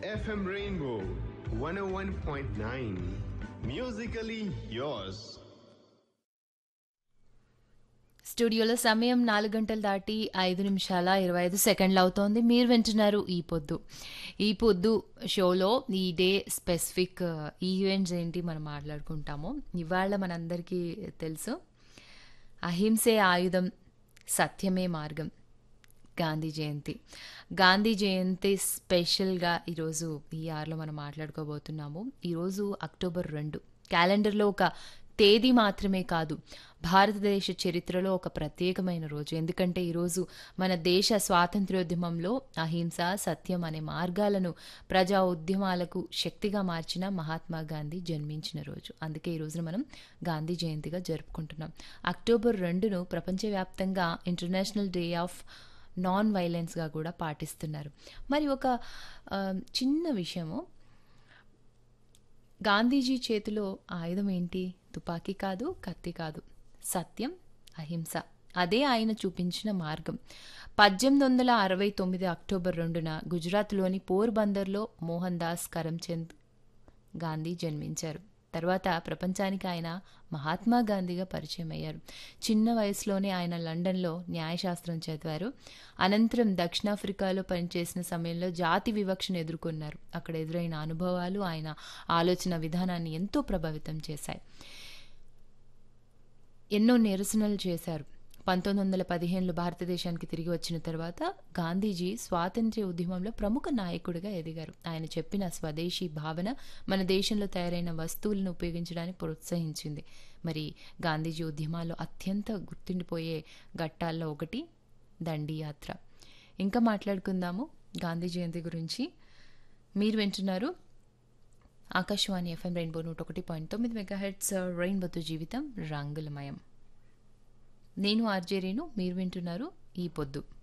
FM Rainbow 101.9. Musically yours. స్టూడియోలో సమయం నాలుగు గంటలు దాటి ఐదు నిమిషాల ఇరవై ఐదు సెకండ్లు అవుతోంది మీరు వింటున్నారు ఈ పొద్దు ఈ పొద్దు షోలో ఈ డే స్పెసిఫిక్ ఈవెంట్స్ ఏంటి మనం మాట్లాడుకుంటాము ఇవాళ మనందరికీ తెలుసు అహింసే ఆయుధం సత్యమే మార్గం గాంధీ జయంతి గాంధీ జయంతి స్పెషల్గా ఈరోజు ఈ ఆర్లో మనం మాట్లాడుకోబోతున్నాము ఈరోజు అక్టోబర్ రెండు క్యాలెండర్లో ఒక తేదీ మాత్రమే కాదు భారతదేశ చరిత్రలో ఒక ప్రత్యేకమైన రోజు ఎందుకంటే ఈరోజు మన దేశ స్వాతంత్ర్యోద్యమంలో అహింస సత్యం అనే మార్గాలను ప్రజా ఉద్యమాలకు శక్తిగా మార్చిన మహాత్మా గాంధీ జన్మించిన రోజు అందుకే ఈ రోజున మనం గాంధీ జయంతిగా జరుపుకుంటున్నాం అక్టోబర్ రెండును ప్రపంచవ్యాప్తంగా ఇంటర్నేషనల్ డే ఆఫ్ నాన్ వైలెన్స్గా కూడా పాటిస్తున్నారు మరి ఒక ఆ, చిన్న విషయము గాంధీజీ చేతిలో ఆయుధం ఏంటి తుపాకీ కాదు కత్తి కాదు సత్యం అహింస అదే ఆయన చూపించిన మార్గం పద్దెనిమిది వందల అరవై తొమ్మిది అక్టోబర్ రెండున గుజరాత్లోని పోర్బందర్లో మోహన్ దాస్ కరమ్చంద్ గాంధీ జన్మించారు తర్వాత ప్రపంచానికి ఆయన మహాత్మా గాంధీగా పరిచయం అయ్యారు చిన్న వయసులోనే ఆయన లండన్లో న్యాయశాస్త్రం చదివారు అనంతరం దక్షిణాఫ్రికాలో పనిచేసిన సమయంలో జాతి వివక్షను ఎదుర్కొన్నారు అక్కడ ఎదురైన అనుభవాలు ఆయన ఆలోచన విధానాన్ని ఎంతో ప్రభావితం చేశాయి ఎన్నో నిరసనలు చేశారు పంతొమ్మిది వందల పదిహేనులో భారతదేశానికి తిరిగి వచ్చిన తర్వాత గాంధీజీ స్వాతంత్ర్య ఉద్యమంలో ప్రముఖ నాయకుడిగా ఎదిగారు ఆయన చెప్పిన స్వదేశీ భావన మన దేశంలో తయారైన వస్తువులను ఉపయోగించడానికి ప్రోత్సహించింది మరి గాంధీజీ ఉద్యమాల్లో అత్యంత గుర్తుండిపోయే ఘట్టాల్లో ఒకటి దండి యాత్ర ఇంకా మాట్లాడుకుందాము గాంధీ జయంతి గురించి మీరు వింటున్నారు ఆకాశవాణి ఎఫ్ఎం రెయిన్బో నూట ఒకటి పాయింట్ తొమ్మిది మెగా హెడ్స్ రెయిన్బోతో జీవితం రంగులమయం నేను ఆర్జే రేణు మీరు వింటున్నారు ఈ పొద్దు